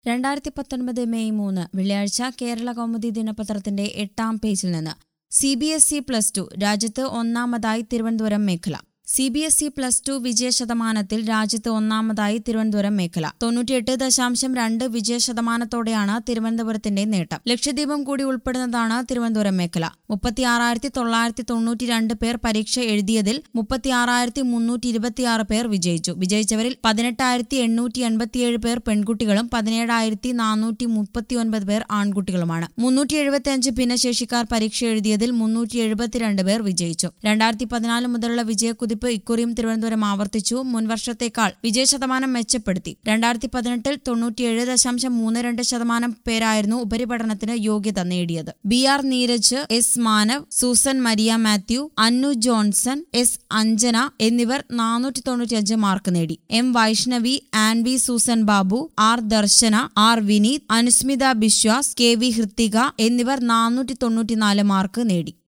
രണ്ടായിരത്തി പത്തൊൻപത് മെയ് മൂന്ന് വെള്ളിയാഴ്ച കേരള കൗമുദി ദിനപത്രത്തിന്റെ എട്ടാം പേജിൽ നിന്ന് C B S E plus two രാജ്യത്ത് ഒന്നാമതായി തിരുവനന്തപുരം മേഖല C B S E plus two വിജയശതമാനത്തിൽ രാജ്യത്ത് ഒന്നാമതായി തിരുവനന്തപുരം മേഖല തൊണ്ണൂറ്റിയെട്ട് ദശാംശം രണ്ട് വിജയശതമാനത്തോടെയാണ് തിരുവനന്തപുരത്തിന്റെ നേട്ടം ലക്ഷദ്വീപും കൂടി ഉൾപ്പെടുന്നതാണ് തിരുവനന്തപുരം മേഖല മുപ്പത്തിയാറായിരത്തി തൊള്ളായിരത്തി തൊണ്ണൂറ്റി രണ്ട് പേർ പരീക്ഷ എഴുതിയതിൽ മുപ്പത്തിയാറായിരത്തി മുന്നൂറ്റി ഇരുപത്തിയാറ് പേർ വിജയിച്ചു വിജയിച്ചവരിൽ പതിനെട്ടായിരത്തി എണ്ണൂറ്റി എൺപത്തിയേഴ് പേർ പെൺകുട്ടികളും പതിനേഴായിരത്തി നാനൂറ്റി മുപ്പത്തിയൊൻപത് പേർ ആൺകുട്ടികളുമാണ് മുന്നൂറ്റി എഴുപത്തിയഞ്ച് ഭിന്നശേഷിക്കാർ പരീക്ഷ എഴുതിയതിൽ മുന്നൂറ്റി എഴുപത്തിരണ്ട് പേർ വിജയിച്ചു രണ്ടായിരത്തി പതിനാല് മുതലുള്ള വിജയക്കുതിപ്പ് ഇക്കുറിയും തിരുവനന്തപുരം ആവർത്തിച്ചു മുൻവർഷത്തേക്കാൾ വിജയശതമാനം മെച്ചപ്പെടുത്തി രണ്ടായിരത്തി പതിനെട്ടിൽ തൊണ്ണൂറ്റിയേഴ് ദശാംശം മൂന്ന് രണ്ട് ശതമാനം പേരായിരുന്നു ഉപരിപഠനത്തിന് യോഗ്യത നേടിയത് B R Neeraj S Manav Susan Maria Mathew Annu Johnson S Anjana എന്നിവർ നാനൂറ്റി തൊണ്ണൂറ്റിയഞ്ച് മാർക്ക് നേടി M Vaishnavi Ann V Susan Babu R Darshana R Vineeth Anusmitha Biswas K V Hrithika എന്നിവർ നാനൂറ്റി തൊണ്ണൂറ്റിനാല് മാർക്ക് നേടി